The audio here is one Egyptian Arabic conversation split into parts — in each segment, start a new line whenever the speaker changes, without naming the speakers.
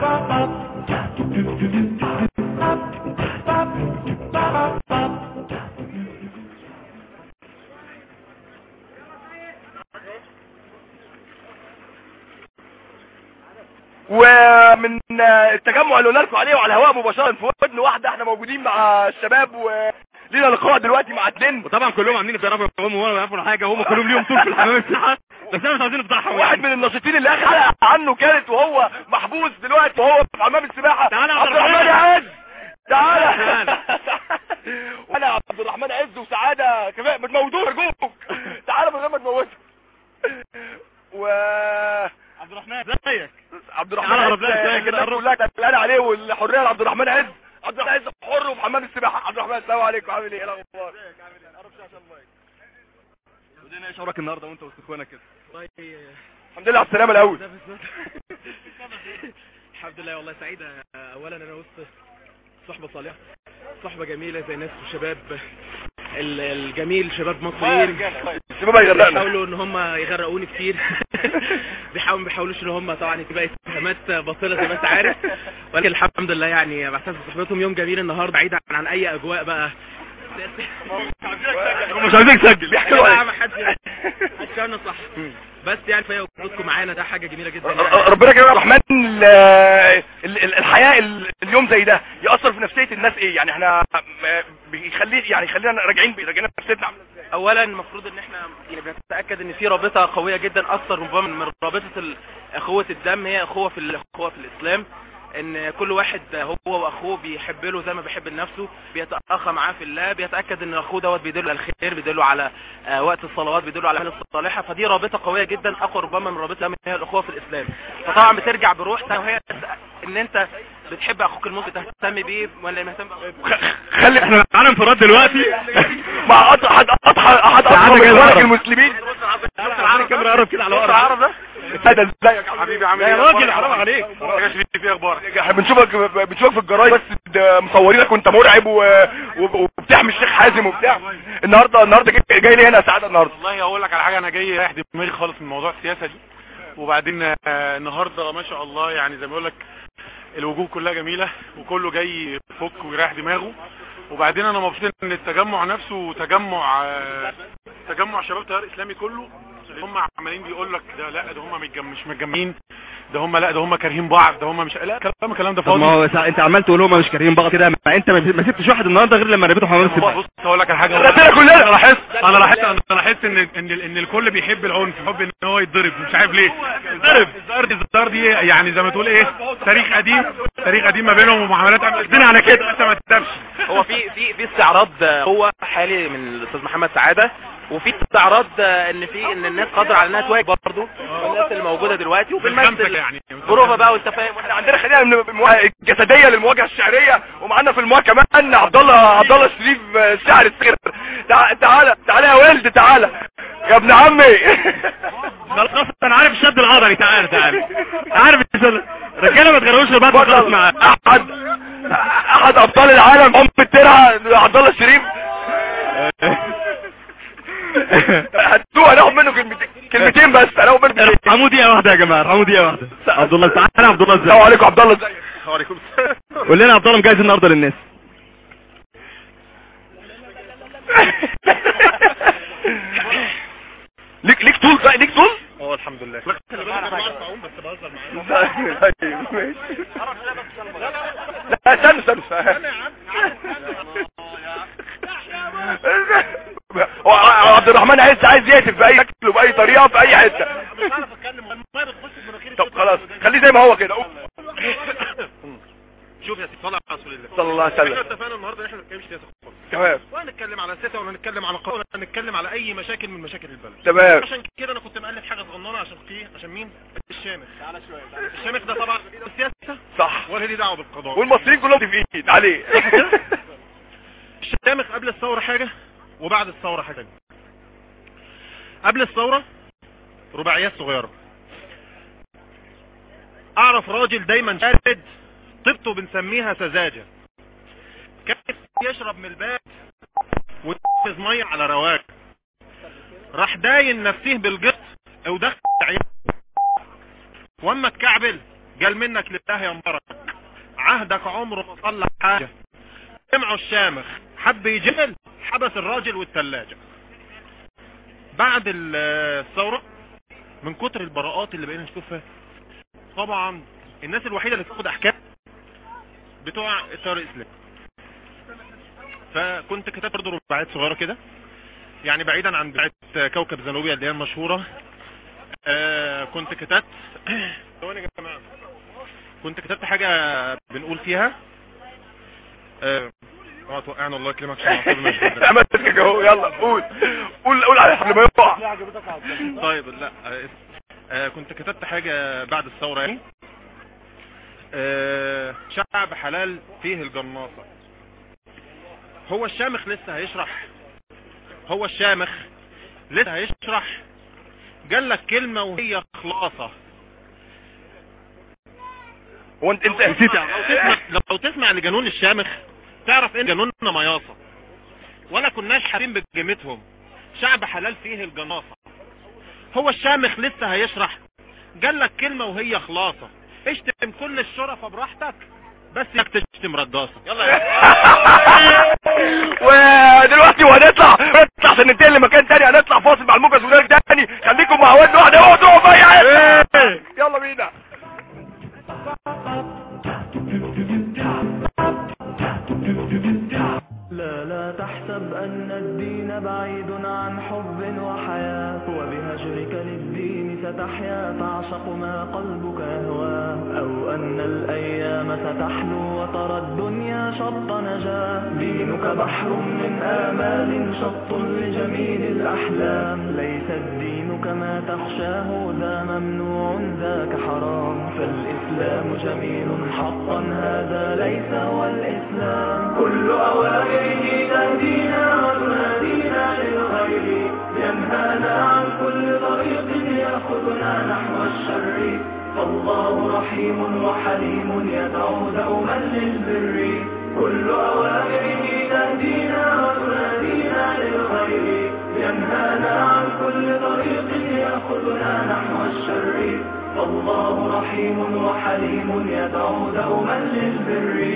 ومن التجمع اللي قلنا لكم عليه وعلى الهواء مباشره في ودن واحده احنا موجودين مع الشباب ولينا لقاء دلوقتي مع اتنين
وطبعا كلهم عاملين بيعرفوا يقوموا ولا يعرفوا حاجه هم كلهم ليهم طول في الحمام السباحه بس احنا مش عاوزين نفضحهم
واحد من الناشطين اللي اخر حلقه عنه كانت وهو محبوس دلوقتي وهو في حمام السباحه
تعالى يا
عبد
عبد الرحمن.
الرحمن عز تعالى
تعالى.
وانا عبد الرحمن عز وسعاده كمان ما تموتوه ارجوك تعالى من غير ما تموته و
عبد الرحمن ازيك
عبد الرحمن
تعالى
عز
قرب لنا شوية كده،
الناس
قرب.
كلها كانت قلقانه عليه والحريه لعبد الرحمن عز عبد الرحمن عز حر وفي حمام السباحه عبد الرحمن السلام عليكم عامل ايه إيه الاخبار
ودينا ايش وراك النهارده وانت وسط اخوانك كده
الحمد لله على السلامه الاول
الحمد لله والله سعيدة اولا انا وسط صحبة صالحة صحبة جميلة زي ناس وشباب ال- الجميل شباب مصريين
الشباب هيغرقنا
بيحاولوا ان هم يغرقوني كتير بيحاولوا ما بيحاولوش ان هم طبعا تبقى اتهامات باطله زي ما انت عارف ولكن الحمد لله يعني بعتز بصحبتهم يوم جميل النهارده بعيدا عن اي اجواء بقى
هم مش عايزين تسجل
بيحكوا
لا
عليك.
ما حدش حدش فاهمنا صح بس يعني فهي وجودكم معانا ده حاجه جميله جدا
ر-
يعني.
ربنا يكرمك يا عبد الرحمن ال- ال- ال- الحياة ال- اليوم زي ده يأثر في نفسية الناس ايه يعني احنا م- بيخلي يعني خلينا راجعين راجعين نفسيتنا عاملة ازاي
اولا المفروض ان احنا يعني بنتاكد ان في رابطه قويه جدا اكثر ربما من رابطه ال- اخوه الدم هي اخوه في الاخوه في الاسلام ان كل واحد هو واخوه بيحب له زي ما بيحب لنفسه بيتاخى معاه في الله بيتاكد ان اخوه دوت بيدله على الخير بيدله على آه، وقت الصلوات بيدله على الاعمال الصالحه فدي رابطه قويه جدا اقوى ربما من رابطه الأم هي الاخوه في الاسلام فطبعا بترجع بروح تانية وهي ان انت بتحب اخوك المسلم تهتم بيه ولا مهتم
خ- خلي
احنا معانا انفراد دلوقتي
مع أط- احد احد احد
تعالى
اطهر
جاي
اخوانك
الهرم.
المسلمين
معانا الكاميرا قرب كده على ورا
العرب ده هذا ازيك
حبيبي عامل
يا
ايه
راجل حرام عليك
يا شريف في اخبارك
احنا بنشوفك بنشوفك في الجرايد بس ده مصورينك وانت مرعب و... و... وبتحمي الشيخ حازم وبتاع النهارده النهارده جاي- جاي لي هنا سعاده النهارده
والله اقول لك على حاجه انا جاي رايح دماغي خالص من موضوع السياسه دي وبعدين آه، النهارده ما شاء الله يعني زي ما بقول لك الوجوه كلها جميله وكله جاي يفك ويريح دماغه وبعدين انا مبسوط ان التجمع نفسه تجمع آه، تجمع شباب تيار اسلامي كله اللي هم عمالين بيقول لك ده لا ده هم متجم- مش متجمعين ده هم لا ده هم كارهين بعض ده هم مش لا كلام الكلام ده
طب ما
فاضي
هو سا- انت عمال تقول هم مش كارهين بعض كده ما انت ما ما سبتش واحد النهارده غير لما رميته حمام السباحه
بص اقول لك على حاجه
ربنا كلنا.
انا لاحظت انا لاحظت انا لاحظت ان ان ان الكل بيحب العنف بيحب ان هو يتضرب مش عارف ليه يتضرب الزار دي الزار دي يعني زي ما تقول ايه تاريخ قديم تاريخ قديم ما بينهم ومعاملات قبل على كده لسه ما تتبش
هو في في في استعراض آه، هو حالي من الاستاذ محمد سعاده وفي استعراض آه، ان في ان الناس قادره على انها تواجه برضه الناس اللي موجوده دلوقتي وفي
بالخمسة
المثل
يعني.
بروفا بقى وانت فاهم
احنا عندنا خلينا من المواجهه الجسديه للمواجهه الشعريه ومعانا في المواجهه كمان عبد الله عبد الله الشريف آه، الشاعر الصغير تع- تعالى تعالى يا ولد تعالى يا ابن عمي
خلاص انا عارف الشد العضلي تعالى تعالى عارف الشد رجاله ما تغيروش بعد ما خلص معاه
احد احد ابطال العالم ام الترعه عبد الله الشريف هتوه هناخد منه كلمتين كلمتين بس هناخد منه كلمتين
ارحموا دقيقه واحده يا جماعه ارحموا دقيقه واحده عبد الله تعالى يا عبد الله
السلام
ازاي
عليكم عبد الله ازيك
وعليكم السلام
قول لنا يا عبد الله مجهز النهارده للناس
ليك ليك طول بقى ليك طول
اه الحمد لله
طيب ماشي لا استنى استنى هو عبد الرحمن عايز عايز يهتف باي شكل وباي طريقه في اي حته طب خلاص خليه زي ما هو كده قوم.
شوف يا سيدي صلى على رسول الله
صلى الله عليه
احنا
وسلم
اتفقنا النهارده احنا ما نتكلمش سياسه خالص
تمام
ولا نتكلم على سياسه ولا نتكلم على قانون ولا نتكلم على اي مشاكل من مشاكل البلد
تمام
عشان كده انا كنت مؤلف حاجه صغننه عشان ايه عشان مين الشامخ تعالى شويه الشامخ ده طبعا السياسه
صح
ولا ليه دعوه بالقضاء
والمصريين كلهم في ايد عليه
الشامخ قبل الثوره حاجه وبعد الثوره حاجه تانية. قبل الثوره رباعيات صغيره اعرف راجل دايما شارد طبته بنسميها سذاجه كان يشرب من الباب ويتفز ميه على رواق راح داين نفسيه بالجط ودخل عيال واما اتكعبل
قال منك لله يا مبارك عهدك عمره ما صلح حاجة سمعوا الشامخ حب يجل حبس الراجل والثلاجة بعد ال- الثورة من كتر البراءات اللي بقينا نشوفها طبعا الناس الوحيدة اللي تاخد احكام بتوع التيار الاسلامي فكنت كتبت برضه رباعيات صغيرة كده يعني بعيدا عن بتاعت كوكب زنوبيا اللي هي المشهورة آه كنت كتبت ثواني يا جماعة كنت كتبت حاجة بنقول فيها اه اوعى توقعنا الله يكرمك عشان أعصابي مش قادرة.
امسكك اهو يلا قول قول قول عليه قبل ما يقع
طيب لا آه، آه كنت كتبت حاجة بعد الثورة يعني آه شعب حلال فيه الجناصة هو الشامخ لسه هيشرح هو الشامخ لسه هيشرح قال لك كلمة وهي خلاصة
هو انت انت
لو تسمع, لو تسمع لجنون الشامخ تعرف ان جنوننا مياصة ولا كناش حابين بقيمتهم شعب حلال فيه الجناصة هو الشامخ لسه هيشرح قال لك كلمة وهي خلاصة اشتم كل الشرفة براحتك بس انك تشتم رداسة يلا يا
ودلوقتي وهنطلع نطلع عشان ننتقل لمكان تاني هنطلع فاصل مع الموجز ونرجع تاني خليكم مع واد واحده اوعوا تقعوا بقى يا عيال. يلا بينا
لا لا تحسب أن الدين بعيد عن حب وحياة وبهجرك للدين ستحيا تعشق ما قلبك يهواه أو أن الأيام ستحلو وترى الدنيا شط نجاة دينك بحر من آمال شط لجميل الأحلام ليس الدين كما تخشاه ذا ممنوع ذاك حرام فالإسلام جميل حقا هذا ليس هو الإسلام كل أوامره تهدينا وتنادينا للخير ينهانا عن كل طريق يأخذنا نحو الشر فالله رحيم وحليم يدعو دوما للبر كل أوامره تهدينا وتنادينا للخير ينهانا عن كل طريق يأخذنا نحو الشر فالله رحيم وحليم يدعو دوما للبر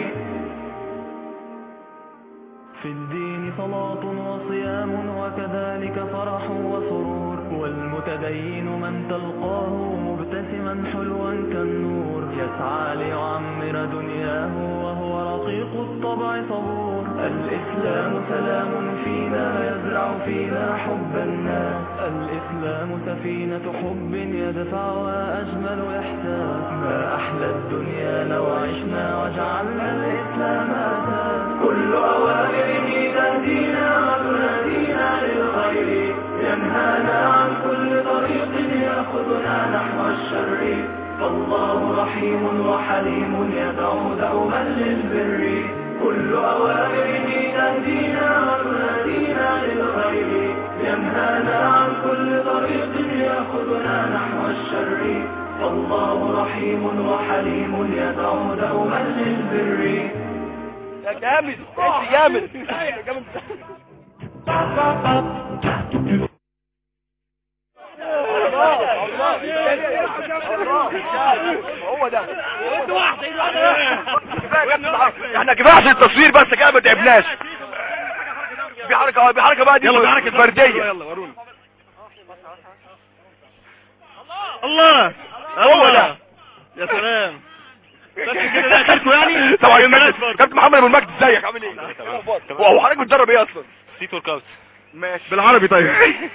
في الدين صلاة وصيام وكذلك فرح وسرور والمتدين من تلقاه مبتسما حلوا كالنور يسعى ليعمر دنياه وهو رقيق الطبع صبور الإسلام سلام فينا يزرع فينا حب الناس الإسلام سفينة حب يدفعها أجمل إحساس ما أحلى الدنيا لو عشنا وجعلنا الإسلام أساس كل أوامره تهدينا وتنادينا للخير ينهانا عن كل طريق يأخذنا نحو الشر فالله رحيم وحليم يدعو دوما للبر كل أوامره تهدينا وتنادينا للخير ينهانا عن كل طريق يأخذنا نحو الشر فالله رحيم وحليم يدعو دوما للبر
يا جامد انت جامد يا جامد هو ده احنا كفايه عشان التصوير بس كده ما تعبناش في حركه في حركه بقى دي
يلا بحركة
فرديه
يلا ورونا الله
هو ده.
يا سلام بس كده ده اخركم يعني
طبعا
البنات
كابتن
برضه.
كابتن محمد ابو المجد ازيك عامل ايه هو هو حضرتك بتدرب ايه اصلا
سيت ورك اوت
ماشي
بالعربي طيب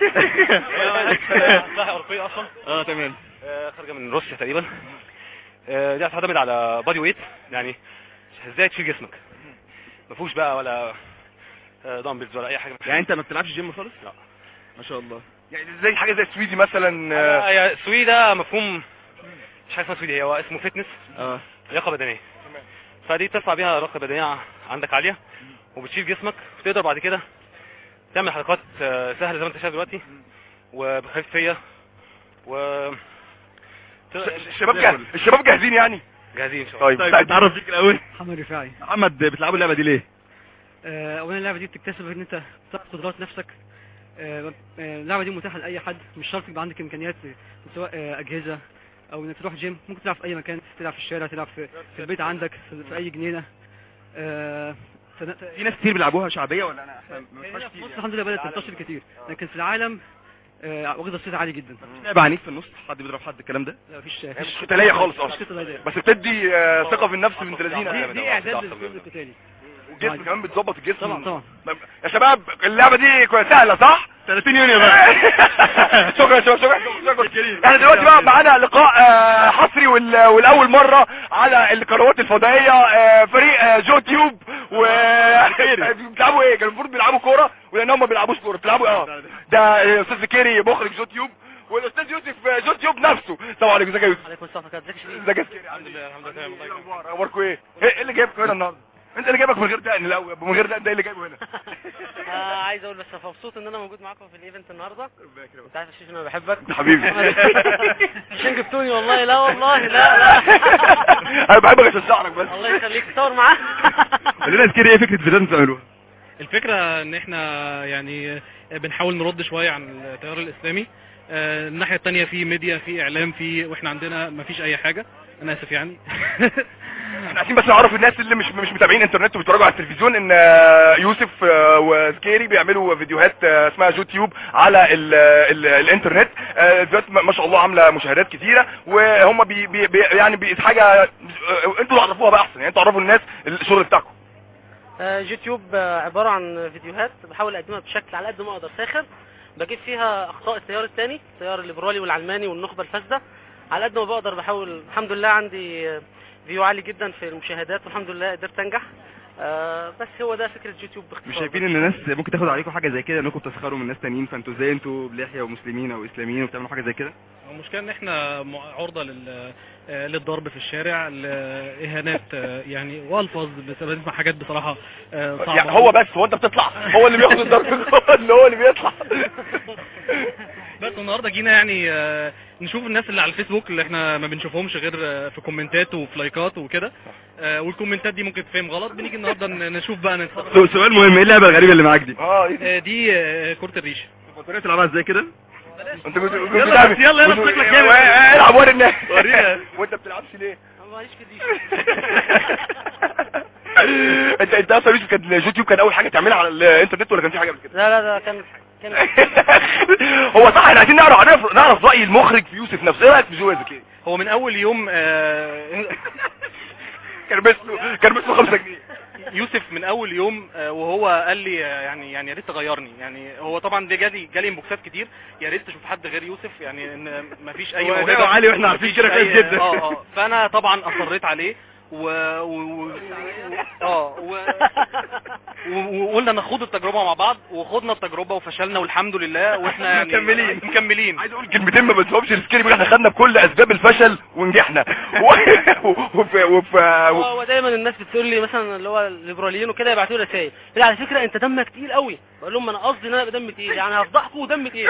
سلاحة أوروبية أصلا
اه تمام
آه، خارجة من روسيا تقريبا آه، دي هتعتمد على بادي ويت يعني ازاي تشيل جسمك ما فيهوش بقى ولا آه، دامبلز ولا اي حاجه
يعني انت ما بتلعبش جيم خالص
لا.
ما شاء الله
يعني زي حاجه زي السويدي مثلا آه،
آه، هي سوي ده مفهوم مش حاجه اسمها سويدي هو اسمه فتنس
اه
لياقه بدنيه فدي ترفع بيها لياقه بدنيه عندك عاليه وبتشيل جسمك وتقدر بعد كده تعمل حركات آه، سهله زي ما انت شايف دلوقتي وبخفيه و
الشباب جاهز الشباب جاهزين يعني
جاهزين ان شاء الله
طيب
طيب
طيب.
اتعرف بيك الاول
محمد رفاعي
محمد بتلعبوا اللعبه دي ليه
آه، اولا اللعبه دي بتكتسب ان انت تعرف قدرات نفسك آه، آه، اللعبه دي متاحه لاي حد مش شرط يبقى عندك امكانيات سواء آه، اجهزه او انك تروح جيم ممكن تلعب في اي مكان تلعب في الشارع تلعب في, في البيت عندك في, في اي جنينه آه، فن-
في ناس كتير بيلعبوها شعبيه ولا انا احنا ما
هنا
بنسمعش
في
كتير
مصر
يعني.
الحمد لله بدات تنتشر كتير لكن في العالم آه، واخده صيت عالي جدا
لعب عنيف في النص حد بيضرب حد الكلام ده
لا مفيش
هي مش قتاليه خالص
مش
اصلا
قتالية.
بس بتدي آه، ثقه في النفس بنت لذينه
دي, دي اعداد للفيلم القتالي
والجسم كمان بتظبط الجسم
طبعا طبعا
يا شباب اللعبه دي كويس سهله صح
30 يونيو بقى
شكرا شكرا شكرا شكرا احنا دلوقتي بقى معانا لقاء آه، حصري وال- والاول مره على القنوات الفضائيه آه، فريق آه، جو تيوب و بتلعبوا ايه كانوا المفروض بيلعبوا كوره ولان هم ما بيلعبوش كوره بتلعبوا اه ده آه، استاذ كيري مخرج جو تيوب والاستاذ يوسف آه، جو تيوب نفسه السلام عليكم ازيك يا يوسف
عليكم السلام ازيك يا شريف
ازيك يا كيري الحمد لله الحمد لله الله يكرمك اخباركم ايه ايه اللي جايبك هنا النهارده انت اللي جايبك من غير دقن الاول من غير دقن ده اللي جايبه هنا
آه عايز اقول بس مبسوط ان انا موجود معاكم في الايفنت النهارده انت عارف يا شريف ان انا بحبك
حبيبي
عشان جبتوني والله لا والله لا لا
انا بحبك عشان شعرك بس
الله يخليك تصور معاه
قول لنا كتير ايه فكره فيديوهات بتعملوها
الفكرة ان احنا يعني بنحاول نرد شوية عن التيار الاسلامي آه، الناحية التانية في ميديا في اعلام في واحنا عندنا مفيش اي حاجة انا اسف يعني
احنا عايزين بس نعرف الناس اللي مش مش متابعين انترنت وبيتفرجوا على التلفزيون ان آه، يوسف آه، وسكيري بيعملوا فيديوهات آه، اسمها يوتيوب على ال ال الانترنت آه، فيديوهات ما ما شاء الله عامله مشاهدات كتيره وهم بي بي بي يعني بي حاجه آه، انتوا اللي تعرفوها بقى احسن يعني انتوا تعرفوا الناس الشغل بتاعكم
آه، يوتيوب آه، عبارة عن فيديوهات بحاول اقدمها بشكل على قد ما اقدر ساخر بجيب فيها اخطاء التيار الثاني التيار الليبرالي والعلماني والنخبة الفاسدة على قد ما بقدر بحاول الحمد لله عندي آه، فيو عالي جدا في المشاهدات والحمد لله قدرت انجح آه، بس هو ده فكرة يوتيوب باختصار
مش شايفين ان الناس ممكن تاخد عليكم حاجه زي كده انكم بتسخروا من ناس تانيين فانتوا ازاي انتوا بلحيه ومسلمين او اسلاميين وبتعملوا حاجه زي كده
المشكلة ان احنا م- عرضة لل آه، للضرب في الشارع لاهانات آه، يعني والفاظ بسبب نسمع حاجات بصراحة آه، صعبة
يعني هو بس هو انت بتطلع هو اللي بياخد الضرب هو اللي هو اللي بيطلع
بس النهارده جينا يعني آه، نشوف الناس اللي على الفيسبوك اللي احنا ما بنشوفهمش غير آه، في كومنتات وفي لايكات وكده آه، والكومنتات دي ممكن تفهم غلط بنيجي النهارده ن- نشوف بقى نتصرف
سو- سؤال مهم ايه اللعبه الغريبه اللي معاك دي
اه إيه؟
آه، دي آه، كرة الريش
طريقه تلعبها ازاي كده
انت كنت كنت
يلا
بتعمل-
بس يلا يلا
كنت-
شكلك جامد.
اه، العب وري الناس
ورينا.
وانت بتلعبش ليه
ماليش في دي
انت انت اصلا يوسف كان اليوتيوب كان اول حاجه تعملها على الانترنت ولا كان في حاجه قبل كده
لا لا ده كان كان
هو صح احنا عايزين نعرف نعرف, نعرف راي المخرج في يوسف نفسه ايه رايك في جوازك ايه
هو من اول يوم آه،
كان بسله كان بسله 5 جنيه
يوسف من اول يوم آه، وهو قال لي آه، يعني يعني يا ريت تغيرني يعني هو طبعا ده جالي جالي انبوكسات كتير يا ريت تشوف حد غير يوسف يعني ان مفيش اي
هو
موهبه
أداؤه عالي وإحنا عارفين
مفيش
كده كويس
أي-
جدا.
اه اه فانا طبعا اصريت عليه و و و- اه و... و- وقلنا نخوض التجربه مع بعض وخدنا التجربه وفشلنا والحمد لله واحنا يعني
مكملين.
مكملين
عايز اقول كلمتين ما بتفهمش السكيري بيقول احنا خدنا بكل اسباب الفشل ونجحنا و- وفي وفي
هو هو دايما الناس بتقول لي مثلا اللي هو الليبراليين وكده يبعتوا لي رسائل يقول لي على فكره انت دمك تقيل قوي بقول لهم انا قصدي ان انا ابقى دم تقيل يعني هفضحكم ودم تقيل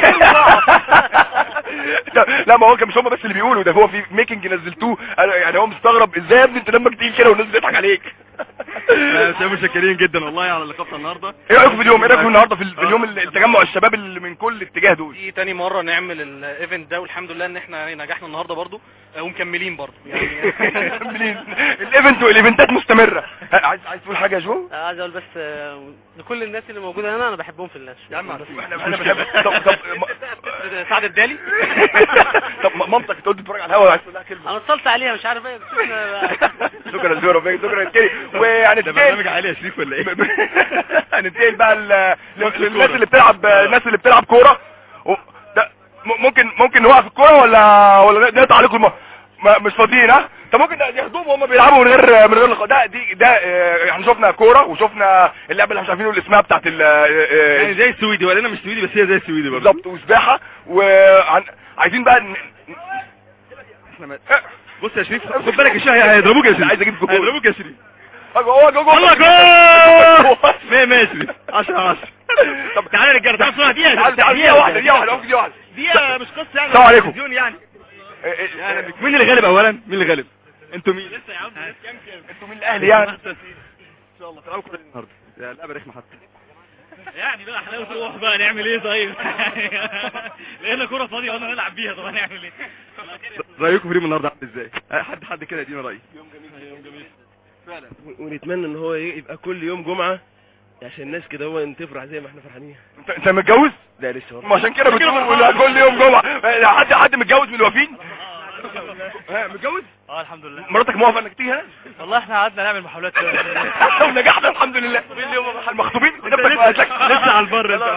لا- لا ما هو كان مش هم بس اللي بيقولوا ده هو في ميكنج نزلتوه أنا- يعني هو مستغرب ازاي يا ابني انت دمك تقيل كده والناس بتضحك عليك
بس متشكرين جدا والله على لقاءنا النهارده
ايه رايكم في اليوم ايه رايكم النهارده في ال- في اليوم ال- التجمع الشباب اللي من كل اتجاه دول
دي تاني مرة نعمل الايفنت ده والحمد لله ان احنا نجحنا النهاردة برضو آه، ومكملين برضو يعني
مكملين. الايفنت والايفنتات مستمره عايز عايز تقول حاجه يا جو
عايز اقول بس آه، لكل الناس اللي موجوده هنا انا بحبهم في الله
يا عم احنا انا بحب طب طب
سعد الدالي
طب مامتك تقول تتفرج على الهوا عايز تقول لها كلمه
انا اتصلت عليها مش عارف ايه بس إحنا-
شكرا شكرا فيك شكرا كتير وهننتقل
ده برنامج عالي يا شريف ولا ايه
هننتقل بقى ل- للناس اللي بتلعب الناس اللي بتلعب كوره و- ده م- ممكن ممكن نوقف الكوره ولا ولا نقطع عليكم الم... ما مش فاضيين ها طب ممكن ياخدوهم وهم بيلعبوا من غير من غير لقاء ده دي ده آه، احنا شفنا كوره وشفنا اللعبه اللي مش عارفين نقول اسمها بتاعت ال آه،
يعني زي السويدي ولا انا مش سويدي بس هي زي السويدي برضه
بالظبط وسباحه وعايزين بقى ن-
احنا ما- بص يا شريف خد بالك الشاي هيضربوك يا شريف
عايز اجيب جول.
هيضربوك يا شريف
هو جو جو
الله جول 100 100 يا شريف 10 10
طب
تعالى يا رجاله تعالى بسرعه دقيقه
تعال تعال دقيقه واحده دقيقه واحده ممكن دقيقه واحده
دقيقه مش قصه يعني
السلام عليكم.
تلفزيون يعني
إيه، إيه،
يعني مين اللي غالب اولا مين اللي غالب انتوا مين
انتوا من الاهلي يعني
ان شاء الله تلعبوا كوره النهارده يا اللعبه رخمه حتى
يعني بقى احنا نروح بقى نعمل ايه طيب لقينا كرة فاضية وانا نلعب بيها طب هنعمل ايه
رايكم في اليوم النهارده عامل ازاي آه، حد حد كده يدينا راي فعلا
ونتمنى ان هو يبقى كل يوم جمعة عشان الناس كده هو تفرح زي ما احنا فرحانين
انت انت متجوز
لا لسه والله.
ما عشان كده بتقول كل يوم جمعه آه، حد حد متجوز من الوافين ها متجوز
اه الحمد لله
مراتك موافقه انك تيجي هنا
والله احنا قعدنا نعمل محاولات
ونجحنا الحمد لله المخطوبين المخطوبين
لسه على البر انت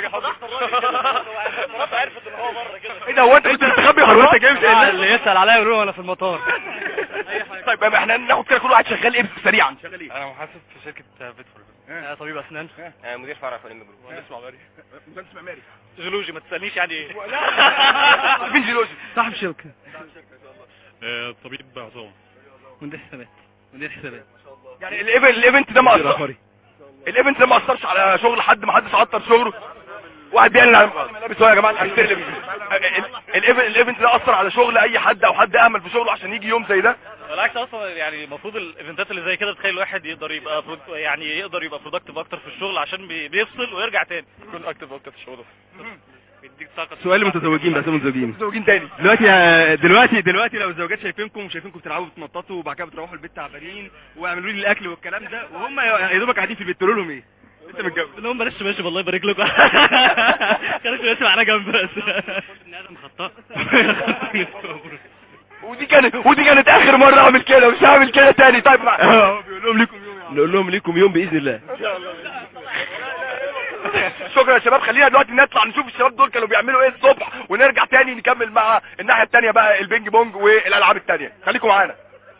ايه ده هو انت كنت مستخبي ولا انت جاي مش قايل
اللي يسأل عليا يقول وانا في المطار
طيب يبقى احنا ناخد كده كل واحد شغال ايه سريعا شغال ايه
انا محاسب في شركة بيتفور طبيب اسنان
مدير فرع في الام جروب
اسمع غيري مهندس معماري
جيولوجي ما تسألنيش يعني ايه
مين جيولوجي
صاحب شركة
طبيب عظام
مدير حسابات مدير حسابات
يعني الايفنت الايفنت ده ما اثرش الايفنت ده ما اثرش على شغل حد ما حدش عطر شغله واحد بيعلن على ملابس هو يا جماعه هنستلم الايفنت الايفنت ده اثر على شغل اي حد او حد امل في شغله عشان يجي يوم زي ده
بالعكس اصلا يعني المفروض الايفنتات اللي زي كده تخلي الواحد يقدر يبقى برود- يعني يقدر يبقى برودكتيف اكتر في الشغل عشان بي- بيفصل ويرجع تاني يكون اكتف اكتر في شغله بيديك طاقه
سؤال المتزوجين بقى سؤال المتزوجين
متزوجين تاني
دلوقتي آه، دلوقتي دلوقتي لو الزوجات شايفينكم وشايفينكم بتلعبوا بتنططوا وبعد كده بتروحوا البيت تعبانين واعملوا لي الاكل والكلام ده وهم يا دوبك قاعدين في البيت تقولوا لهم ايه انت متجوز
لهم بلاش ماشي والله يبارك لكم خليك ماشي معانا جنب بس ابن ادم خطاء
ودي كانت ودي كانت اخر مره اعمل كده مش هعمل كده تاني طيب مع... بيقول لهم ليكم يوم يا عم.
نقول لهم ليكم يوم باذن الله
شكرا يا شباب خلينا دلوقتي نطلع نشوف الشباب دول كانوا بيعملوا ايه الصبح ونرجع تاني نكمل مع الناحيه التانيه بقى البينج بونج والالعاب التانيه خليكم معانا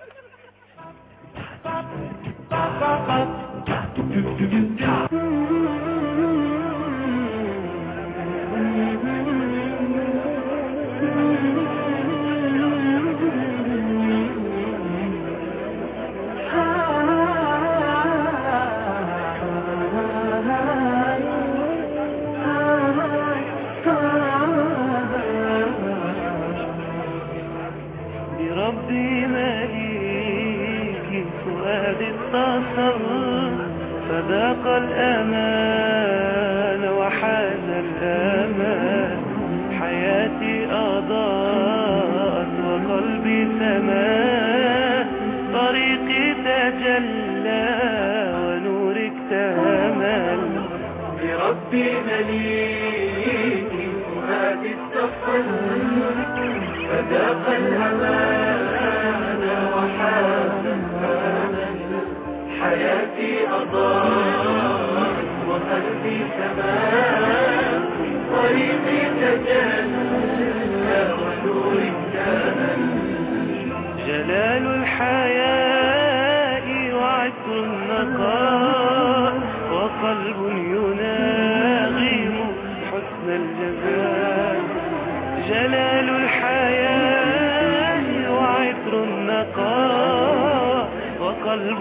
بربي مليك فؤاد اتصل فذاق الأمان وحاز الأمان حياتي أضاءت وقلبي سما طريقي تجلى ونورك تمل بربي مليك فؤاد اتصل فذاق الأمان وحاز الأمان حياتي أضاءت وقلبي سماء طريقي تجلى ونوري كامل جلال الحياء وعطر النقاء وقلب يناغم حسن الجزاء جلال الحياة وعطر النقاء وقلب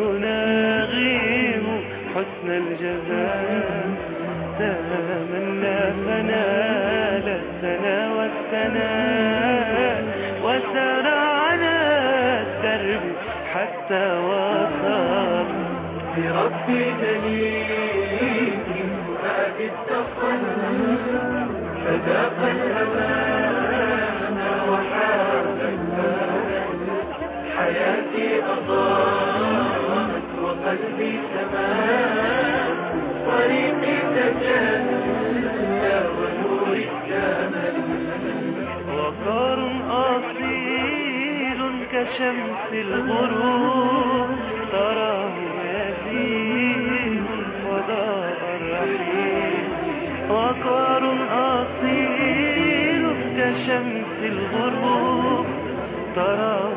يناغم حسن الجزاء تمنى فنال الثنا والثناء وسار على الدرب حتى وصل بربي دليل فؤاد اتصل فذاق الأمان وحاز الأمان حياتي أضاءت وقلبي سماء طريقي تجلى ونوري كامل وقار أصيل كشمس الغروب تراه يزيد وضاء الرحيم وقار أصيل كشمس الغروب تراه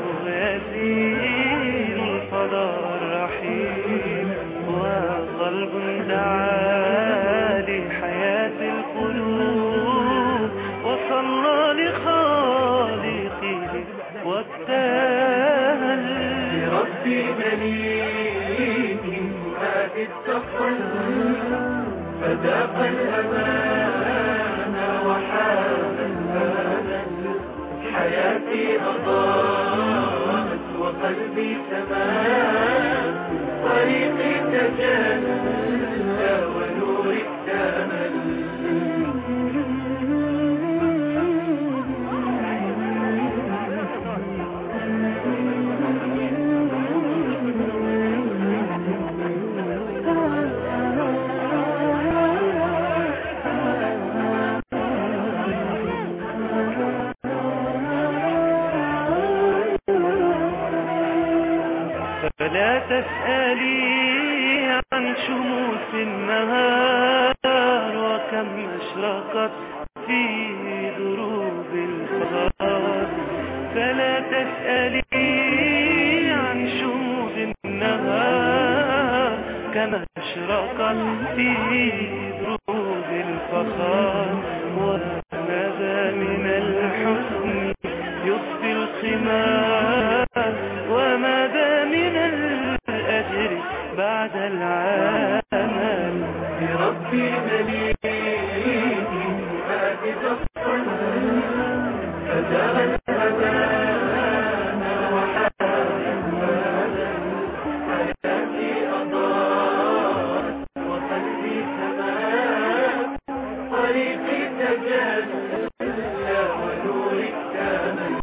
يسير الفضاء الرحيم وقلب دعا لحياة القلوب وصلى لخالقه وابتهل بربي مليك فؤاد التقوى فذاق الأمان وحاز الأمان حياتي أضاءت وقلبي سماء طريقي تجلى ونوري اكتمل فلا تسألي عن شموس النهار وكم أشرقت في دروب الفغار فلا تسألي عن شموس النهار كما أشرقت في دروب الفخار وماذا من الحسن يصفي الخمار وماذا من الأجر بعد العمل بربي مليء فؤاد تصفى فدار الأمان وحال حياتي أضاءت وقلبي سماء طريقي تجلى ونوري اكتمل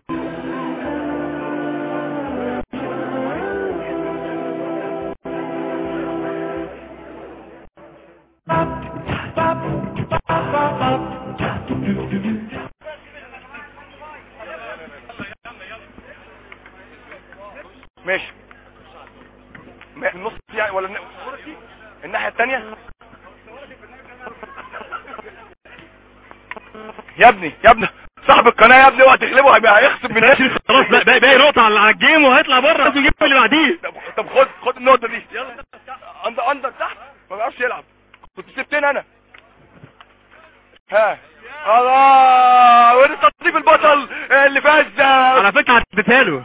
ماشي ما- النص يعني ولا الن- الناحية التانية يا ابني يا ابني صاحب القناة يا ابني وقت تغلبه هيبقى هيخصم من هنا
خلاص بقى- باقي باقي نقطة على على الجيم وهيطلع بره لازم يجيب اللي بعديه
طب طب خد خد النقطة دي يلا اندر اندر تحت ما بيعرفش يلعب كنت سبتني انا ها الله وين تصنيف البطل اللي فاز ده
على فكرة عدتها له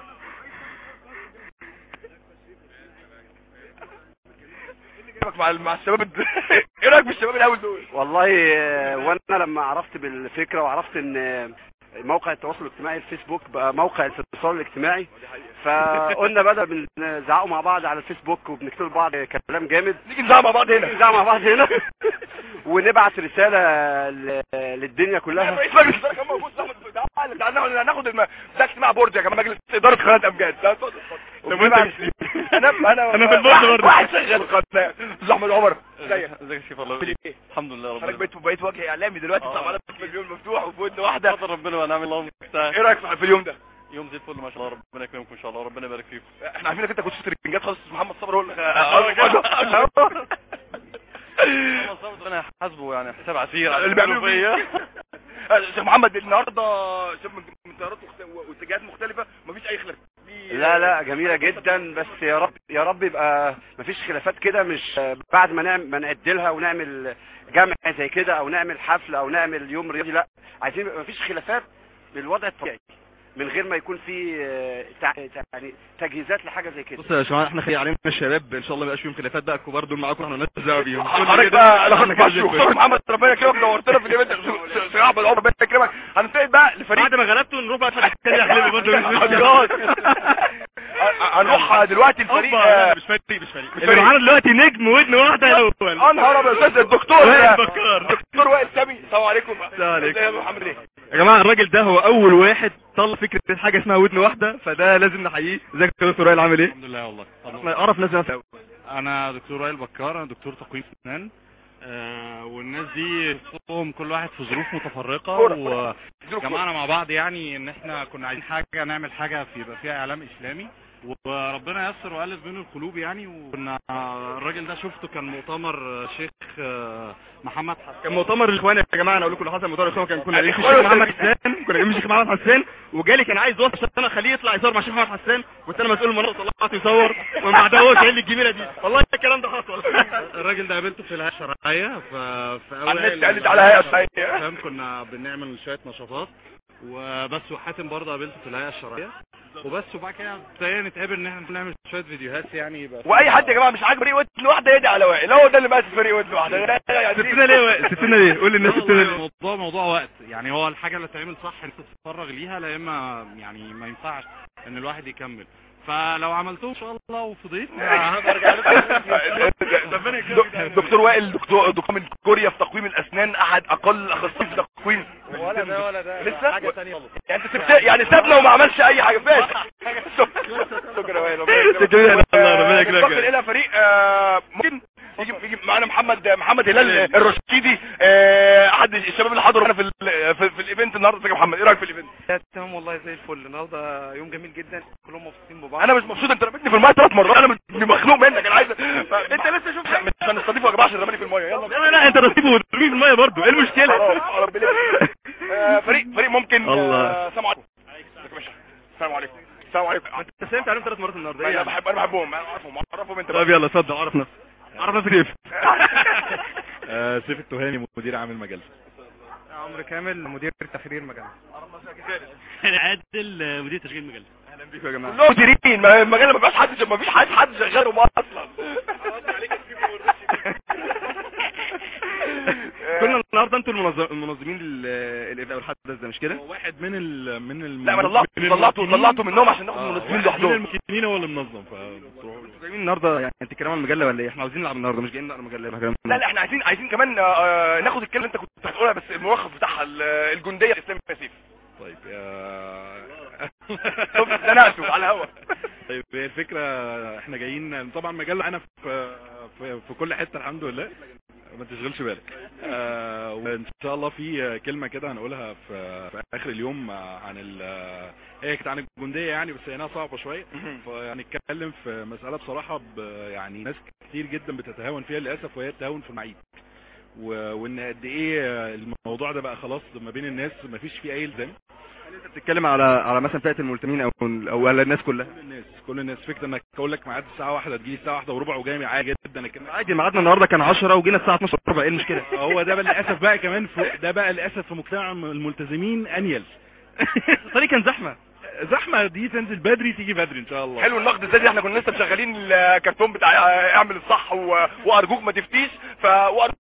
سيبك مع مع الشباب الد- ايه رايك في الشباب الاول دول
والله آه، وانا لما عرفت بالفكره وعرفت ان آه، موقع التواصل الاجتماعي الفيسبوك بقى موقع الاتصال الاجتماعي فقلنا بدل بنزعقوا مع بعض على الفيسبوك وبنكتب لبعض كلام جامد
نيجي نزعق مع بعض هنا
نزعق مع بعض هنا ونبعت رساله ل- للدنيا كلها
رئيس مجلس الاداره كان موجود احمد تعالى تعالى ناخد هناخد الم... ده اجتماع بورد يا جماعه مجلس اداره قناه امجاد لا، اتفضل، اتفضل.
وبنبعت-
انا انا
أنا في البورد
واحد-
برضه.
واحد شغال القناه استاذ احمد عمر ازيك
ازيك يا شيخ الله
عامل ايه
الحمد لله
حضرتك
ربنا
بقيت بقيت وجه اعلامي دلوقتي
آه.
بتاع معلش في اليوم مفتوح وفي ودن واحده
فضل ربنا ونعم الله المستعان
ايه رايك في في اليوم ده
يوم زي الفل ما شاء الله ربنا يكرمكم ان شاء الله ربنا يبارك فيكم
احنا عارفين انك انت كنت شاطر الرنجات خالص أستاذ محمد صبري هو اللي
الله صبر ربنا يحاسبه يعني حساب عسير على
اللي بيعملوا
فيا.
فيه شيخ محمد النهارده شوف من من تيارات مخت- واتجاهات مختلفه مفيش اي خلاف دي-
لا لا جميلة جدا بس يا رب يا رب يبقى مفيش خلافات كده مش بعد ما نعمل ما نعدلها ونعمل جمع زي كده او نعمل حفلة او نعمل يوم رياضي لا عايزين يبقى مفيش خلافات بالوضع الطبيعي من غير ما يكون في آه، تع- يعني تجهيزات لحاجة زي كده
بص يا جماعه احنا خلي علينا الشباب ان شاء الله ما يبقاش فيهم خلافات بقى الكبار دول معاكم احنا مالناش دعوه بيهم
حضرتك بقى انا خدت ماشي وخصوصا محمد ربنا يكرمك نورتنا في الايفنت سيدي احمد عمر ربنا يكرمك هننتقل بقى لفريق
بعد ما غلبته نروح بقى الفريق الثاني يحلبوا برضه
هنروح دلوقتي الفريق
لا، مش فريق مش فريق اللي
فريق.
معانا دلوقتي نجم ودن واحده الاول
انهار ابيض استاذ الدكتور
وائل بكار.
دكتور وائل سامي السلام عليكم
السلام عليكم.
ازيك يا محمد ليه
يا جماعه الراجل ده هو اول واحد طلع فكره حاجه اسمها ودن واحده فده لازم نحييه ازيك يا دكتور وائل عامل ايه
الحمد لله والله
احنا اعرف ناس نفسها
انا دكتور وائل بكار انا دكتور تقويم اسنان آه والناس دي كلهم كل واحد في ظروف متفرقه وجمعنا مع بعض يعني ان احنا كنا عايزين حاجه نعمل حاجه في يبقى فيها اعلام اسلامي وربنا يسر والف بين القلوب يعني وكنا الراجل ده شفته كان مؤتمر شيخ آه، محمد حسن
كان مؤتمر الاخوان يا جماعه انا اقول لكم اللي حصل مؤتمر الاخوان كان كنا جايين
الإخوان
الشيخ محمد
والسلفيين.
حسان كنا جايين الشيخ محمد حسان وجالي كان عايز يوصل عشان انا اخليه يطلع يصور مع الشيخ محمد حسان كنت انا مسؤول المره طلعت يصور ومن بعدها هو شايل لي الجميله دي والله الكلام ده حصل
الراجل ده قابلته في الهيئه الشرعيه ف في
على
اوائل
النت قالت على هيئة الشرعية.
فاهم كنا بنعمل شويه نشاطات وبس وحاتم برضه قابلته في الهيئه الشرعيه وبس وبعد كده ابتدينا نتقابل ان احنا نعمل شويه فيديوهات يعني يبقى
واي حد يا جماعه مش عاجب فريق ودن واحده يدي على وائل هو ده اللي ماسك فريق ودن واحده يعني
ستنا ليه وائل؟ ستنا ليه قول للناس ستنا ليه
الموضوع موضوع وقت يعني هو الحاجه اللي تعمل صح انت تتفرغ ليها لا اما يعني ما ينفعش ان الواحد يكمل فلو عملتوه ان شاء الله وفضيت هبقى ارجع لكم
دكتور وائل دكتور دكتور من كوريا في تقويم الاسنان احد اقل الاخصائيين في تقويم
ولا ده ولا ده
لسه
حاجة تانية خالص
يعني انت سبت يعني سابنا وما عملش اي حاجه فاش شكرا يا وائل ربنا
شكرا يا الله، ربنا يكرمك.
ننتقل الى فريق آه، ممكن يجي يجي معانا محمد محمد هلال الرشيدي آه، احد الشباب اللي حضروا معانا في ال- في, في الايفنت النهارده ازيك يا محمد ايه رايك في الايفنت
تمام والله زي الفل النهارده يوم جميل جدا كلهم مبسوطين
انا مش مبسوط انت رميتني في الميه ثلاث مرات انا مش مخنوق منك انا عايز انت لسه شوف مش هنستضيفه يا جماعه عشان رماني في الميه يلا
لا لا انت نصيبه وترميه في الميه برضه ايه المشكله
خلاص، ربنا يخليك. آه، فريق فريق ممكن
الله.
آه، السلام عليكم ازيك يا باشا السلام عليكم السلام عليكم
انت سلمت عليهم ثلاث مرات النهارده ايه
انا
يعني؟
بحب انا بحبهم انا عارفهم عرفهم انت
طب يلا اتفضل عرف نفسك عرف نفسك كيف
آه، سيف التهامي مدير عام المجله
عمرو كامل مدير تحرير مجله
عادل مدير تشغيل مجله
اهلا بيكم يا جماعه
كلهم مديرين ما المجال ما بقاش حد ما فيش حد حد شغالهم اصلا
كنا النهارده انتوا المنظم- المنظمين لل- الاذاعه والحدث ده مش كده
واحد من ال من ال
لا ما طلعت طلعته طلعته منهم عشان ناخد المنظمين
من
لوحدهم
المسكينين هو اللي منظم فتروحوا له.
جايين النهارده يعني تتكلموا عن المجله ولا ايه احنا عاوزين نلعب النهارده مش جايين نلعب المجله يبقى كلام
لا لا احنا عايزين عايزين كمان آه، آه، ناخد الكلمه اللي انت كنت هتقولها بس الملخص بتاعها ال- الجنديه الاسلامي سيف
طيب يا
شوف اتزنقتوا على الهوا
طيب هي الفكره احنا جايين طبعا مجله معانا في في, في كل حته الحمد لله ما تشغلش بالك آه وان شاء الله في كلمه كده هنقولها في, في اخر اليوم عن ال هي كانت عن الجنديه يعني بس هنا صعبه شويه فهنتكلم في مساله بصراحه ب- يعني ناس كتير جدا بتتهاون فيها للاسف وهي التهاون في المعيد و- وان قد ايه الموضوع ده بقى خلاص ما بين الناس ما فيش فيه اي الزام
انت بتتكلم على على مثلا فئه الملتمين او او على الناس كلها
كل الناس كل الناس فكره انك اقول لك ميعاد الساعه 1 تجي الساعه 1 وربع وجاي عادي جدا لكن
عادي ميعادنا النهارده كان 10 وجينا الساعه 12 وربع ايه المشكله
هو ده بقى للاسف بقى كمان في ده بقى للاسف في مجتمع الملتزمين انيل
الطريق كان زحمه
زحمه دي تنزل بدري تيجي بدري ان شاء الله
حلو النقد الذاتي احنا كنا لسه مشغلين الكرتون بتاع آه، اعمل الصح و- وارجوك ما تفتيش ف وأرجوك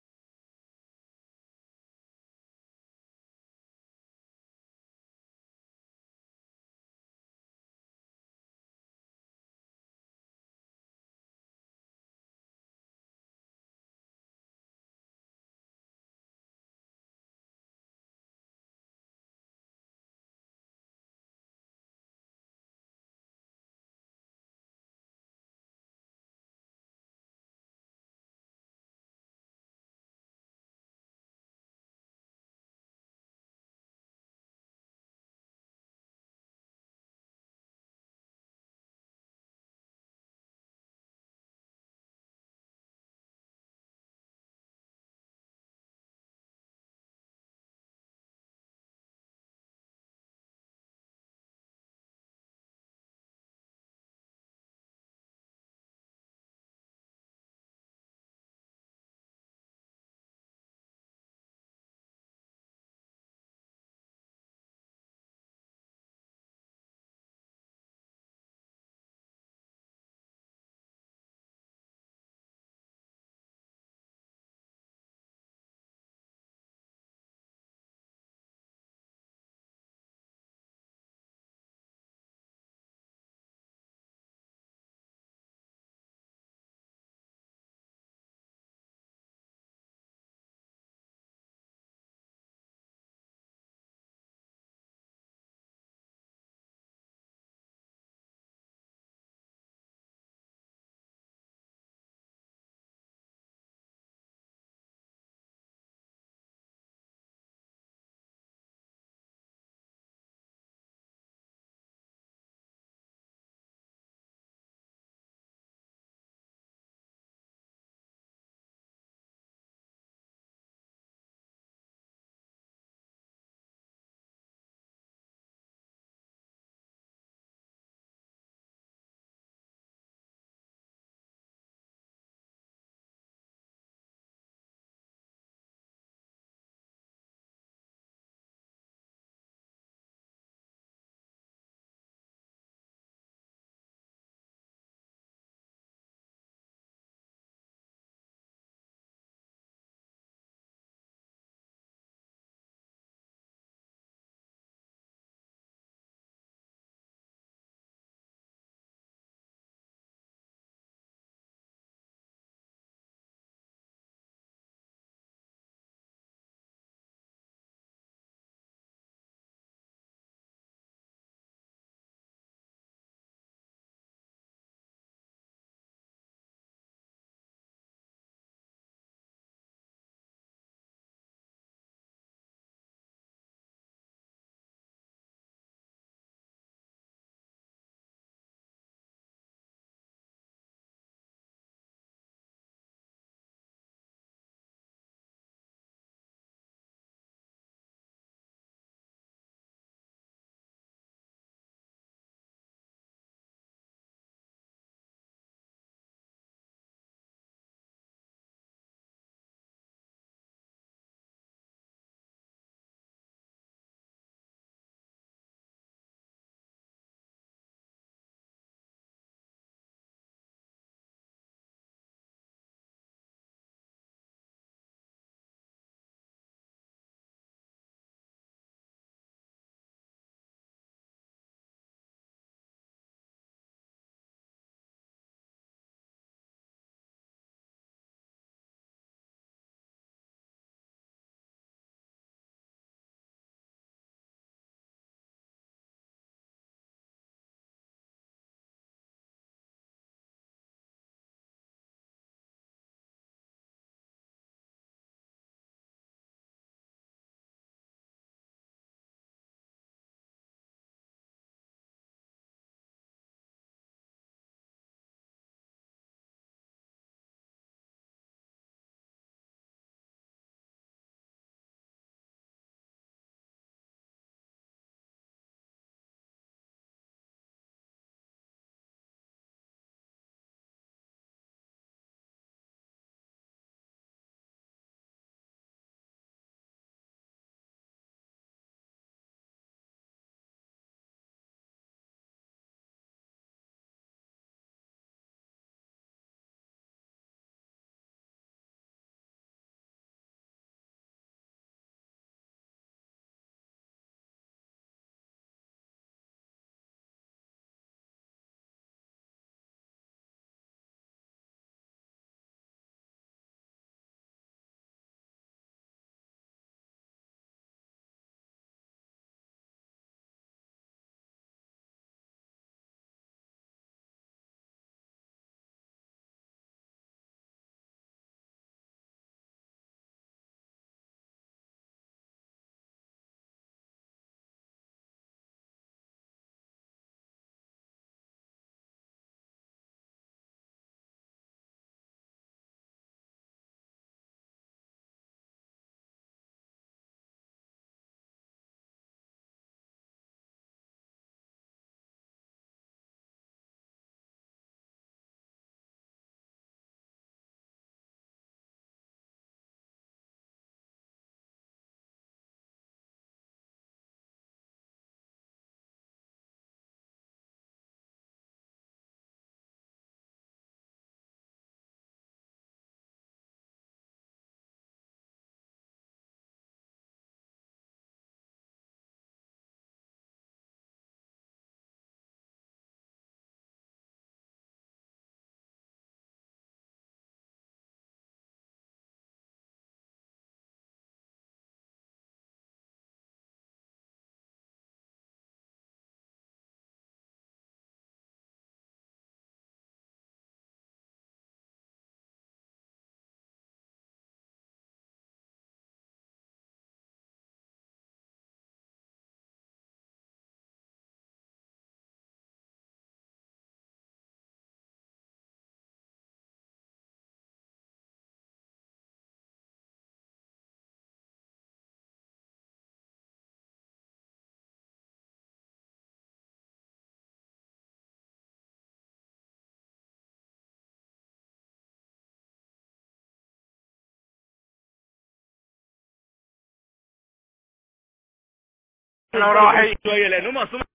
احنا رايحين
شويه لان هم اصلا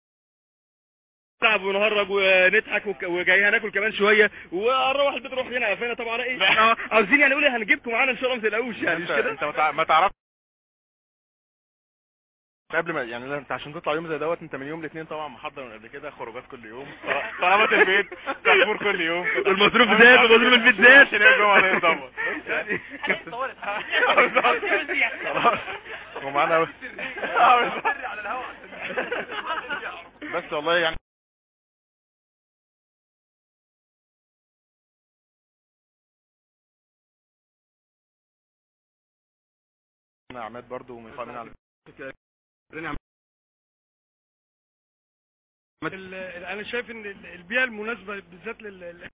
نلعب ونهرج ونضحك وك- وجاي هناكل كمان شويه ونروح البيت نروح هنا قفانا طبعا ايه احنا عاوزين يعني نقول إيه، هنجيبكم معانا ان شاء الله ما تقلقوش يعني مش
انت
كده
انت ما تع- ما تعرفش قبل ما يعني انت عشان تطلع يوم زي دوت انت من يوم الاثنين طبعا محضر من قبل كده خروجات كل يوم طلبات البيت تحفور كل يوم
والمصروف زاد ومصروف البيت زاد.
عشان يوم الجمعه ده يتظبط خلاص ومعانا بس والله يعني انا عماد برضو ومن على
ال- ال- انا شايف ان ال- البيئه المناسبه بالذات لل ال-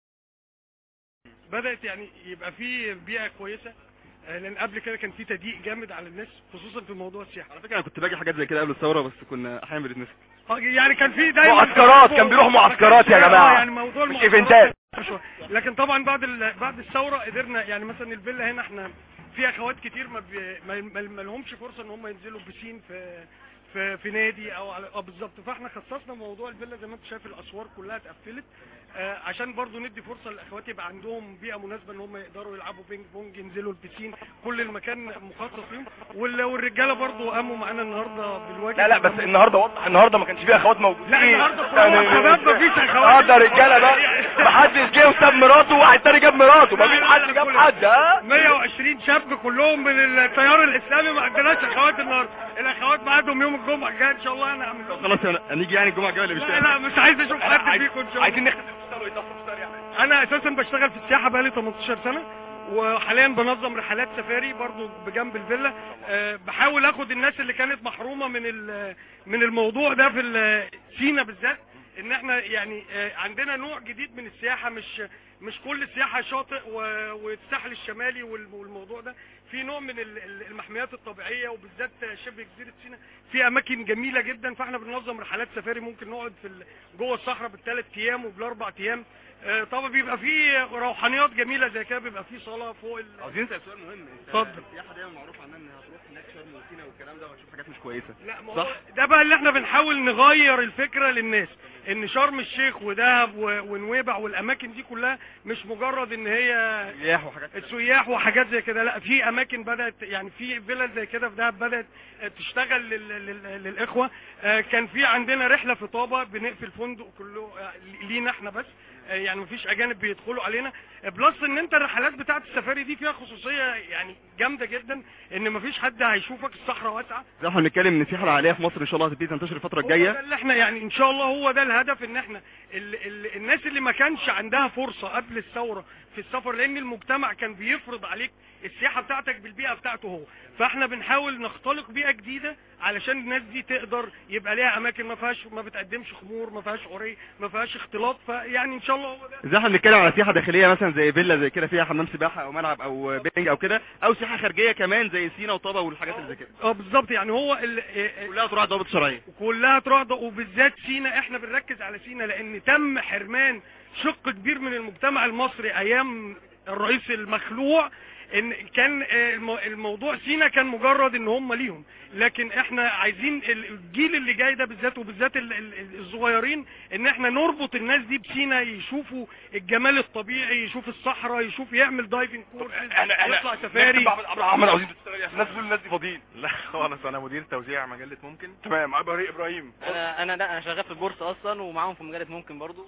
بدات يعني يبقى في بيئه كويسه آه، لان قبل كده كان في تضييق جامد على الناس خصوصا في موضوع السياحه
على فكره انا كنت باجي حاجات زي كده قبل الثوره بس كنا احيانا بنتنسى
آه، يعني كان في دايما
معسكرات، كان بيروحوا معسكرات يا
آه،
جماعة.
يعني موضوع
مش
المعسكرات
إيفنتات.
شوية. لكن طبعا بعد ال... بعد الثوره قدرنا يعني مثلا الفيلا هنا احنا في اخوات كتير ما, بي... ما... ما... ما لهمش فرصه ان هم ينزلوا بسين في في في نادي او على اه بالظبط فاحنا خصصنا موضوع الفيلا زي ما انت شايف الاسوار كلها اتقفلت آه عشان برضو ندي فرصه للاخوات يبقى عندهم بيئه مناسبه ان هم يقدروا يلعبوا بينج بونج ينزلوا البسين كل المكان مخصص ليهم وال... والرجاله برضو قاموا معانا النهارده بالواجب
لا لا بس النهارده وضح النهارده ما كانش فيه اخوات موجودين
لا النهارده كلهم شباب مفيش اخوات
النهارده رجاله بقى محدش جه وساب مراته وواحد تاني جاب مراته مفيش حد جاب حد ها
120 شاب كلهم من التيار الاسلامي ما عندناش اخوات النهارده الاخوات معاهم يوم الجمعه الجاي ان شاء الله انا اعمل لهم
خلاص هن- هنيجي يعني الجمعه الجايه ولا مش
لا لا مش عايز اشوف حد
عايز-
فيكم ان شاء الله
عايزين نختم فستان ويطفوا فستان يعني
انا اساسا بشتغل في السياحه بقالي 18 سنه وحاليا بنظم رحلات سفاري برضو بجنب الفيلا أه بحاول اخد الناس اللي كانت محرومه من ال- من الموضوع ده في ال- سينا بالذات ان احنا يعني آه، عندنا نوع جديد من السياحه مش مش كل السياحه شاطئ و- والساحل الشمالي وال- والموضوع ده في نوع من ال- ال- المحميات الطبيعيه وبالذات شبه جزيره سينا في اماكن جميله جدا فاحنا بننظم رحلات سفاري ممكن نقعد في ال- جوه الصحراء بالثلاث ايام وبالاربع ايام آه، طبعا بيبقى في روحانيات جميله زي كده بيبقى في صلاه فوق ال...
عاوزين نسال سؤال مهم انت
اتفضل.
السياحه دايما معروف عنها انها هتروح هناك شرم وسينا والكلام ده وهتشوف حاجات مش كويسه
لا ما
صح
هو ده بقى اللي احنا بنحاول نغير الفكرة للناس ان شرم الشيخ ودهب و- ونويبع والاماكن دي كلها مش مجرد ان هي
سياح وحاجات
السياح وحاجات زي كده لا في اماكن بدات يعني في فيلل زي كده في دهب بدات تشتغل لل- لل- للاخوه آه، كان في عندنا رحله في طابه بنقفل فندق كله آه، لينا احنا بس آه، يعني مفيش اجانب بيدخلوا علينا آه، بلس ان انت الرحلات بتاعت السفاري دي فيها خصوصيه يعني جامده جدا ان مفيش حد هيشوفك الصحراء واسعه
زي احنا بنتكلم ان السياحه العائليه في مصر ان شاء الله هتبتدي تنتشر الفتره
هو ده
الجايه
اللي احنا يعني ان شاء الله هو ده الهدف ان احنا ال ال الناس اللي ما كانش عندها فرصة قبل الثورة في السفر لان المجتمع كان بيفرض عليك السياحة بتاعتك بالبيئة بتاعته هو فاحنا بنحاول نختلق بيئة جديدة علشان الناس دي تقدر يبقى ليها اماكن ما فيهاش ما بتقدمش خمور ما فيهاش عري ما فيهاش اختلاط فيعني ان شاء الله هو ده
زي احنا بنتكلم على سياحه داخليه مثلا زي فيلا زي كده فيها حمام سباحه او ملعب او بينج او كده او سياحه خارجيه كمان زي سينا وطابا والحاجات اللي زي كده
اه بالظبط يعني هو ال
كلها تروح ضوابط شرعيه
كلها تروح ض- وبالذات سينا احنا بنركز على سينا لان تم حرمان شق كبير من المجتمع المصري ايام الرئيس المخلوع ان كان آه، الم- الموضوع سينا كان مجرد ان هم ليهم لكن احنا عايزين ال- الجيل اللي جاي ده بالذات وبالذات ال- ال- ال- الصغيرين ان احنا نربط الناس دي بسينا يشوفوا الجمال الطبيعي يشوف الصحراء يشوف يعمل دايفنج كورس يطلع سفاري
عبد الرحمن عاوزين تشتغل الناس دول الناس دي فاضيين
لا خالص انا مدير توزيع مجله ممكن
تمام ابراهيم ابراهيم
انا انا لا انا شغال في البورصه اصلا ومعاهم في مجله ممكن برضو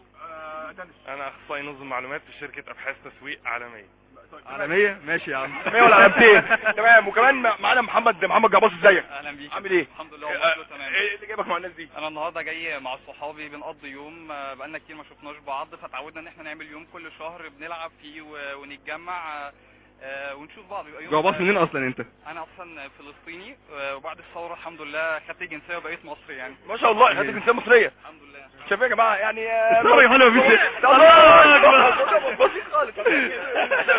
انا اخصائي نظم معلومات في شركه ابحاث تسويق عالميه
عالميه ماشي يا عم
مية ولا علامتين تمام وكمان معانا محمد محمد جعباص ازيك
اهلا بيك
عامل ايه
الحمد لله والله كله تمام
ايه اللي جايبك مع الناس دي
انا النهارده جاي مع صحابي بنقضي يوم آه، بقالنا كتير ما شفناش بعض فتعودنا ان احنا نعمل يوم كل شهر بنلعب فيه و- ونتجمع آه، آه، ونشوف بعض يبقى يوم
جعباص منين اصلا انت
انا اصلا فلسطيني آه، وبعد الثوره الحمد لله خدت الجنسيه وبقيت مصري يعني
ما شاء الله خدت جنسيه مصريه
الحمد لله
شايف يا جماعه يعني آه،
الثورة يا حلوة مفيش-
الله اكبر بسيط خالص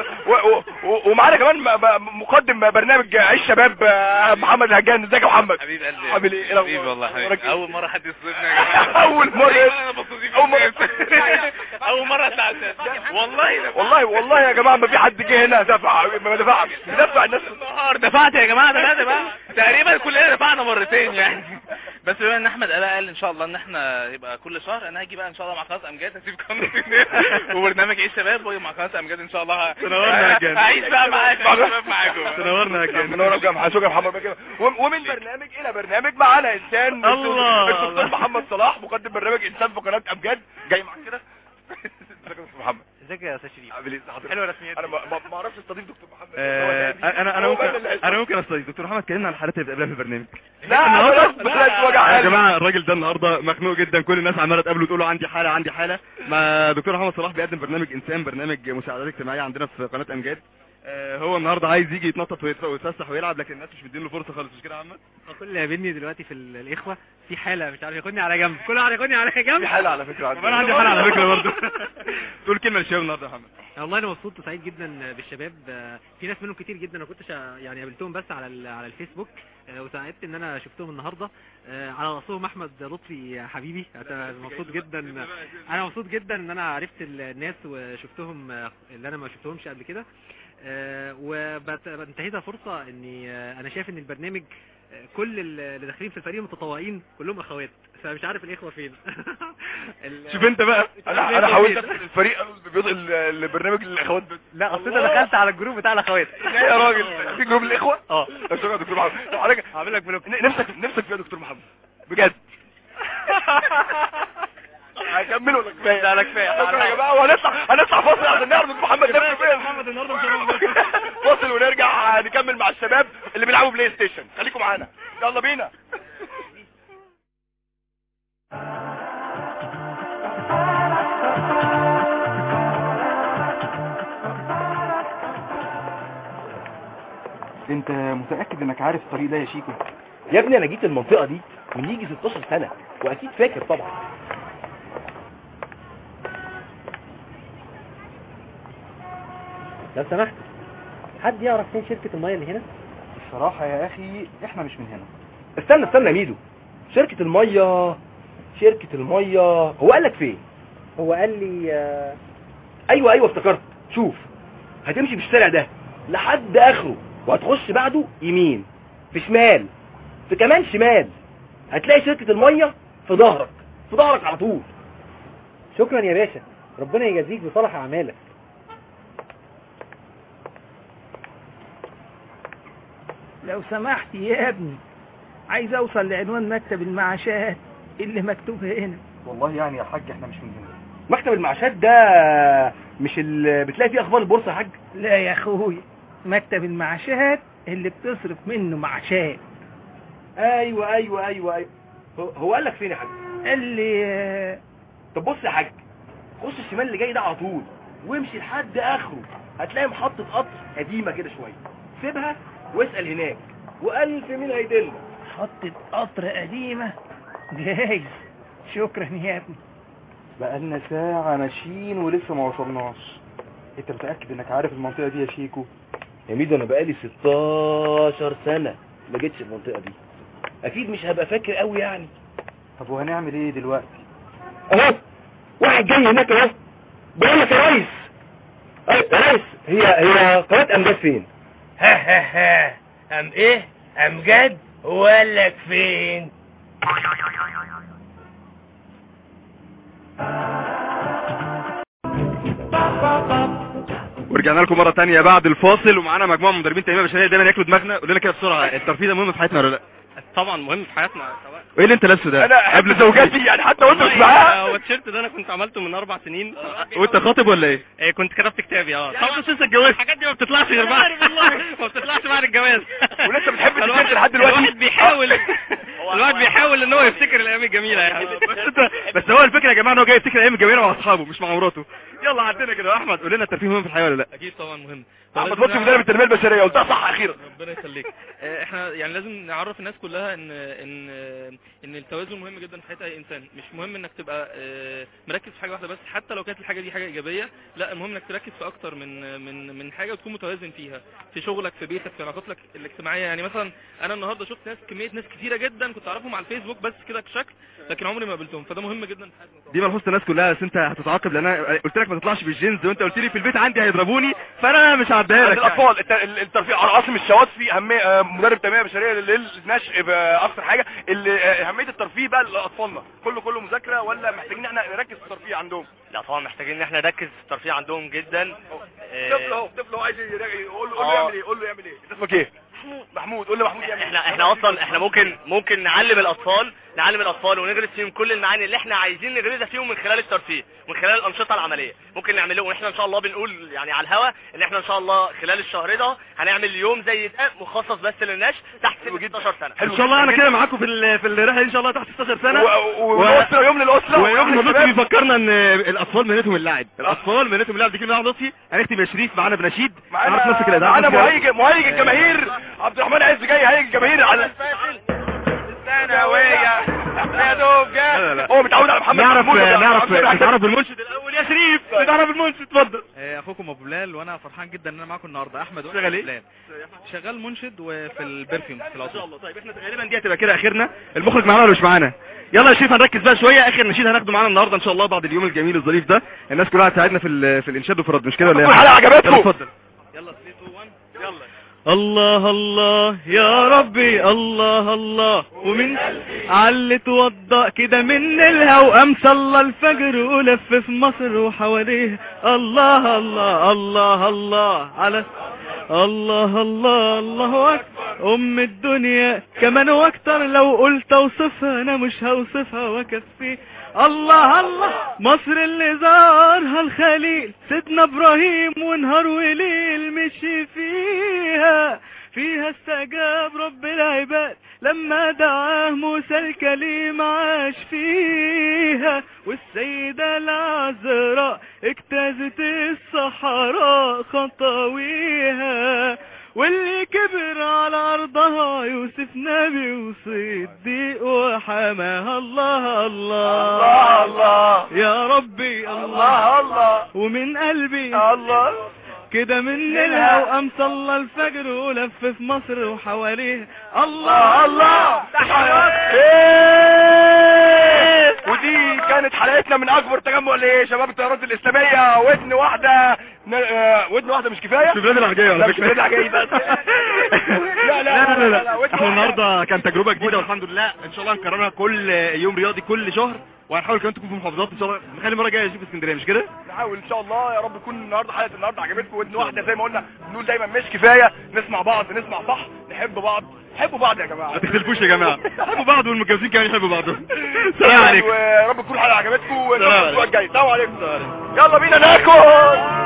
و- و- و- ومعانا كمان م- م- مقدم برنامج عيش شباب آه، محمد الهجان ازيك يا محمد
حبيب قلبي
عامل ايه؟ إيه الأخبار؟
حبيبي والله
أخبارك
حبيبي
إيه؟
اول مره حد يصدمني يا جماعه
اول مرة
اول مره اول مره اطلع والله
والله والله يا جماعه ما في حد جه هنا دفع ما دفعش دفع الناس
النهار دفعت يا جماعه دفعت بقى تقريبا كلنا دفعنا مرتين يعني بس بما ان احمد قال قال ان شاء الله ان احنا يبقى كل شهر انا هاجي بقى ان شاء الله مع قناه امجاد هسيب قناه وبرنامج عيش شباب واجي مع قناه امجاد ان شاء الله
تنورنا يا جان.
هعيش بقى معاك هعيش شباب معاكم
تنورنا يا جامد تنورنا يا محمد شكرا يا محمد بكر. وم- ومن برنامج الى برنامج معانا انسان
الله.
الدكتور محمد صلاح مقدم برنامج انسان في قناه امجاد جاي معاك كده ازيك يا دكتور محمد
ازيك يا استاذ شريف
عامل ايه حضرتك
حلوه رسميات
انا ما ما- ما اعرفش استضيف دكتور محمد
آه، انا انا
هو
ممكن
بقى اللي هيستضيف.
انا ممكن استضيف دكتور محمد اتكلمنا عن الحالات اللي بتقابلها في البرنامج
لا
النهارده
بلاش بلاش وجع
يا
قلب.
جماعه الراجل ده النهارده مخنوق جدا كل الناس عماله تقابله تقول له عندي حاله عندي حاله ما دكتور محمد صلاح بيقدم برنامج انسان برنامج مساعدات اجتماعيه عندنا في قناه امجاد آه، هو النهارده عايز يجي يتنطط ويت- ويتفسح ويلعب لكن الناس مش مدين له فرصه خالص مش كده يا محمد
كل اللي قابلني دلوقتي في ال- الاخوه في حاله مش عارف ياخدني على جنب كل واحد ياخدني على جنب
في حاله على فكره عندي
وانا عندي حاله على فكره برضه تقول كلمه للشباب النهارده يا محمد
والله انا مبسوط وسعيد جدا بالشباب آه، في ناس منهم كتير جدا انا كنتش يعني قابلتهم بس على ال- على الفيسبوك آه، وسعدت ان انا شفتهم النهارده آه، على راسهم احمد لطفي حبيبي انا مبسوط جدا انا مبسوط جدا ان انا عرفت ال- الناس وشفتهم آه، اللي انا ما شفتهمش قبل كده وبنتهزها فرصه اني آه، انا شايف ان البرنامج آه، كل ال- اللي داخلين في الفريق متطوعين كلهم اخوات فمش عارف الاخوه فين ال-
شوف انت بقى انا انا
الإخوة
حاولت
فين؟
ادخل الفريق بيض- ال- البرنامج للاخوات بس
لا اصل انت دخلت على الجروب بتاع الاخوات
لا يا راجل في جروب الاخوه
اه
طب شكرا يا دكتور محمد طب حضرتك
هعمل لك بلوك
نفسك نفسك فيها يا دكتور محمد بجد هكمل ولا كفايه
لا لا كفايه
شكرا يا جماعه وهنطلع هنطلع فاصل عشان نعرف دكتور محمد نفسه فين
محمد النهارده مش هنروح
فاصل ونرجع نكمل مع الشباب اللي بيلعبوا بلاي ستيشن خليكم معانا يلا بينا
انت متاكد انك عارف الطريق ده يا شيكو يا ابني انا جيت المنطقه دي من يجي 16 سنه واكيد فاكر طبعا
لو سمحت حد يعرف فين شركه الميه اللي هنا
الصراحه يا اخي احنا مش من هنا استنى استنى يا ميدو شركه الميه شركه الميه هو قال لك فين
هو قال لي آه،
ايوه ايوه افتكرت شوف هتمشي في الشارع ده لحد اخره وهتخش بعده يمين في شمال في كمان شمال هتلاقي شركه الميه في ظهرك في ظهرك على طول
شكرا يا باشا ربنا يجازيك بصالح اعمالك
لو سمحت يا ابني عايز اوصل لعنوان مكتب المعاشات اللي مكتوب هنا
والله يعني يا حاج احنا مش من هنا مكتب المعاشات ده مش اللي بتلاقي فيه اخبار البورصه يا حاج
لا يا اخويا مكتب المعاشات اللي بتصرف منه معاشات
ايوه ايوه ايوه ايوه هو- هو قال لك فين يا حاج
قال لي
طب بص يا حاج خش الشمال اللي جاي ده على طول وامشي لحد اخره هتلاقي محطه قطر قديمه كده شويه سيبها واسال هناك والف مين هيدلك
محطة قطر قديمة جايز شكرا يا ابني
بقالنا ساعة ماشيين ولسه ما وصلناش انت متأكد انك عارف المنطقة دي يا شيكو يا ميدو انا بقالي 16 سنة ما جيتش المنطقة دي اكيد مش هبقى فاكر قوي يعني طب وهنعمل ايه دلوقتي اهو واحد جاي هناك اهو بقول لك يا ريس أي- يا ريس هي هي قناة امجاد فين
ها ها ها ام ايه امجد هو قال لك فين
ورجعنا لكم مره تانية بعد الفاصل ومعانا مجموعه من مدربين تنميه بشريه دايما ياكلوا دماغنا قول لنا كده بسرعه الترفيه ده مهم في حياتنا ولا لا
طبعا مهم في حياتنا سواء
وايه اللي انت لابسه ده
انا قبل زوجتي يعني حتى وانت مش
والله،
معاها
آه، هو التيشيرت ده انا كنت عملته من اربع سنين
وانت خاطب ولا ايه
إيه كنت كتبت كتابي اه
طبعا لسه اتجوزت
الحاجات دي ما بتطلعش غير بعد ما بتطلعش بعد الجواز
ولسه بتحب
الواحد-
التيشيرت لحد دلوقتي
الواحد بيحاول الواحد بيحاول ان هو يفتكر الايام الجميله يعني
بس انت بس هو الفكره يا جماعه ان هو جاي يفتكر ايام الجميله مع اصحابه مش مع مراته يلا وعدتنا كده يا احمد قول لنا الترفيه مهم في الحياه ولا لا
اكيد طبعا مهم
احمد لطفي مدرب التنميه البشريه قلتها صح اخيرا
ربنا يخليك آه، احنا يعني لازم نعرف الناس كلها ان ان ان التوازن مهم جدا في حياه اي انسان مش مهم انك تبقى آه، مركز في حاجه واحده بس حتى لو كانت الحاجه دي حاجه ايجابيه لا المهم انك تركز في اكتر من من من حاجه وتكون متوازن فيها في شغلك في بيتك في علاقاتك الاجتماعيه يعني مثلا انا النهارده شفت ناس كميه ناس كتيره جدا كنت اعرفهم على الفيسبوك بس كده كشكل لكن عمري ما قابلتهم فده مهم جدا في حياتنا
دي ملحوظه الناس كلها بس انت هتتعاقب لان انا قلت لك ما تطلعش بالجينز وانت قلت لي في البيت عندي هيضربوني فانا مش هعديها
عند
لك
الاطفال الت- ال- الترفيه عاصم الشواذفي اهميه آه، مدرب تنميه بشريه للنشء باكثر حاجه اللي آه، اهميه الترفيه بقى لاطفالنا كله كله مذاكره ولا محتاجين احنا نركز في الترفيه عندهم
لا طبعا محتاجين ان احنا نركز في الترفيه عندهم جدا آه،
طفل اهو طفل اهو عايز يراجع- قول له قول له
آه.
يعمل ايه قول له يعمل ايه انت اسمك ايه محمود قول له محمود يعمل
احنا احنا اصلا احنا ممكن ممكن نعلم الاطفال نعلم الاطفال ونغرس فيهم كل المعاني اللي احنا عايزين نغرسها فيهم من خلال الترفيه من خلال الانشطه العمليه ممكن نعمل لهم احنا ان شاء الله بنقول يعني على الهوا ان احنا ان شاء الله خلال الشهر ده هنعمل يوم زي ده مخصص بس للنشء تحت سن 16 سنه
ان شاء الله انا كده معاكم في ال- في الرحله دي ان شاء الله تحت 16 سنه
و- و- والأسرة، يوم للأسرة،
ويوم
ويوم
لطفي
للشباب.
بيفكرنا ان الاطفال مهنتهم اللعب الاطفال مهنتهم اللعب دي كلمه واحده لطفي هنختم يا شريف معانا بنشيد عارف نفسك كده
معانا
عارف نفسك
مهيج مهيج الجماهير عبد الرحمن عز جاي هيج الجماهير على الثانويه يا دوب
لا، لا.
جه هو متعود على محمد
نعرف
محمود ولا
نعرف
عبد الرحمن
نتعرف بالمنشد الاول يا شريف نتعرف بالمنشد اتفضل
آه، اخوكم ابو بلال وانا فرحان جدا ان انا معاكم النهارده احمد وأنا
شغال
أبو
إيه؟
بلال. شغال منشد وفي البرفيوم في
ما شاء
العطور
الله طيب احنا غالبا دي هتبقى كده اخرنا المخرج معانا ولا مش معانا يلا يا شريف هنركز بقى شويه اخر نشيد هناخده معانا النهارده ان شاء الله بعد اليوم الجميل الظريف ده الناس كلها هتساعدنا في ال- في الانشاد وفي الرد مش كده ولا ايه
الحلقة عجبتكم؟
يلا اتفضل
الله الله يا ربي الله الله ومن علي توضأ كده من الهوام صلى الفجر ولف في مصر وحواليه الله الله الله الله على الله الله الله اكبر ام الدنيا كمان واكتر لو قلت اوصفها انا مش هوصفها واكفي الله الله مصر اللي زارها الخليل سيدنا ابراهيم ونهار وليل مشي فيها فيها استجاب رب العباد لما دعاه موسى الكليم عاش فيها والسيدة العذراء اجتازت الصحراء خطاويها واللي كبر على ارضها يوسف نبي وصديق وحماها الله الله
الله الله
يا ربي
الله الله
ومن قلبي
الله
كده من الهوام صلى الفجر ولف في مصر وحواليه
الله
الله
الله
تحيات
إيه! ودي كانت حلقتنا من اكبر تجمع لشباب الطيارات الاسلاميه ودن واحده ن- آه، ودن واحده مش كفايه
في بلاد العجاية
لا
على
مش
فكرة
بلاد العجاية بس لا
لا لا لا,
ودن
احنا
واحدة.
النهارده كان تجربه جديده والحمد لله ان شاء الله هنكررها كل يوم رياضي كل شهر وهنحاول كمان تكون في محافظات ان شاء الله نخلي المره الجايه نشوف اسكندريه مش كده
نحاول ان شاء الله يا رب تكون النهارده حلقه النهارده عجبتكم ودن واحده زي ما قلنا بنقول دايما مش كفايه نسمع بعض نسمع صح نحب بعض حبوا بعض يا جماعه
ما تختلفوش يا جماعه حبوا بعض والمتجوزين كمان يحبوا بعضهم سلام عليكم
ويا رب تكون الحلقه عجبتكم ونشوفكم
سلام
الاسبوع الجاي السلام عليكم يلا بينا ناكل